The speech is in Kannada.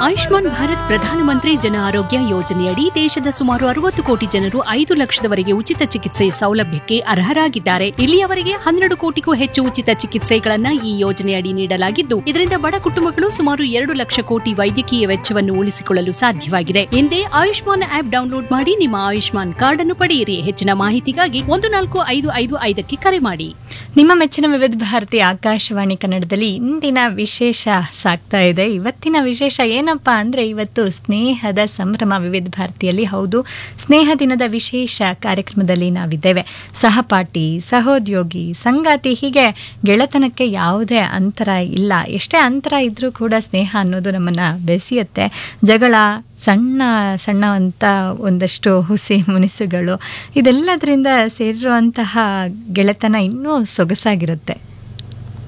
ಆಯುಷ್ಮಾನ್ ಭಾರತ್ ಪ್ರಧಾನಮಂತ್ರಿ ಜನ ಆರೋಗ್ಯ ಯೋಜನೆಯಡಿ ದೇಶದ ಸುಮಾರು ಅರವತ್ತು ಕೋಟಿ ಜನರು ಐದು ಲಕ್ಷದವರೆಗೆ ಉಚಿತ ಚಿಕಿತ್ಸೆ ಸೌಲಭ್ಯಕ್ಕೆ ಅರ್ಹರಾಗಿದ್ದಾರೆ ಇಲ್ಲಿಯವರೆಗೆ ಹನ್ನೆರಡು ಕೋಟಿಗೂ ಹೆಚ್ಚು ಉಚಿತ ಚಿಕಿತ್ಸೆಗಳನ್ನ ಈ ಯೋಜನೆಯಡಿ ನೀಡಲಾಗಿದ್ದು ಇದರಿಂದ ಬಡ ಕುಟುಂಬಗಳು ಸುಮಾರು ಎರಡು ಲಕ್ಷ ಕೋಟಿ ವೈದ್ಯಕೀಯ ವೆಚ್ಚವನ್ನು ಉಳಿಸಿಕೊಳ್ಳಲು ಸಾಧ್ಯವಾಗಿದೆ ಹಿಂದೆ ಆಯುಷ್ಮಾನ್ ಆಪ್ ಡೌನ್ಲೋಡ್ ಮಾಡಿ ನಿಮ್ಮ ಆಯುಷ್ಮಾನ್ ಕಾರ್ಡ್ ಅನ್ನು ಪಡೆಯಿರಿ ಹೆಚ್ಚಿನ ಮಾಹಿತಿಗಾಗಿ ಒಂದು ನಾಲ್ಕು ಐದು ಐದು ಐದಕ್ಕೆ ಕರೆ ಮಾಡಿ ನಿಮ್ಮ ಮೆಚ್ಚಿನ ವಿವಿಧ ಭಾರತಿ ಆಕಾಶವಾಣಿ ಕನ್ನಡದಲ್ಲಿ ಇಂದಿನ ವಿಶೇಷ ಸಾಗ್ತಾ ಇದೆ ಇವತ್ತಿನ ವಿಶೇಷ ಏನಪ್ಪಾ ಅಂದ್ರೆ ಇವತ್ತು ಸ್ನೇಹದ ಸಂಭ್ರಮ ವಿವಿಧ ಭಾರತಿಯಲ್ಲಿ ಹೌದು ಸ್ನೇಹ ದಿನದ ವಿಶೇಷ ಕಾರ್ಯಕ್ರಮದಲ್ಲಿ ನಾವಿದ್ದೇವೆ ಸಹಪಾಠಿ ಸಹೋದ್ಯೋಗಿ ಸಂಗಾತಿ ಹೀಗೆ ಗೆಳೆತನಕ್ಕೆ ಯಾವುದೇ ಅಂತರ ಇಲ್ಲ ಎಷ್ಟೇ ಅಂತರ ಇದ್ರೂ ಕೂಡ ಸ್ನೇಹ ಅನ್ನೋದು ನಮ್ಮನ್ನ ಬೆಸೆಯುತ್ತೆ ಜಗಳ ಸಣ್ಣ ಸಣ್ಣವಂತ ಒಂದಷ್ಟು ಹುಸಿ ಮುನಿಸುಗಳು ಇದೆಲ್ಲದರಿಂದ ಸೇರಿರುವಂತಹ ಗೆಳೆತನ ಇನ್ನೂ ಸೊಗಸಾಗಿರುತ್ತೆ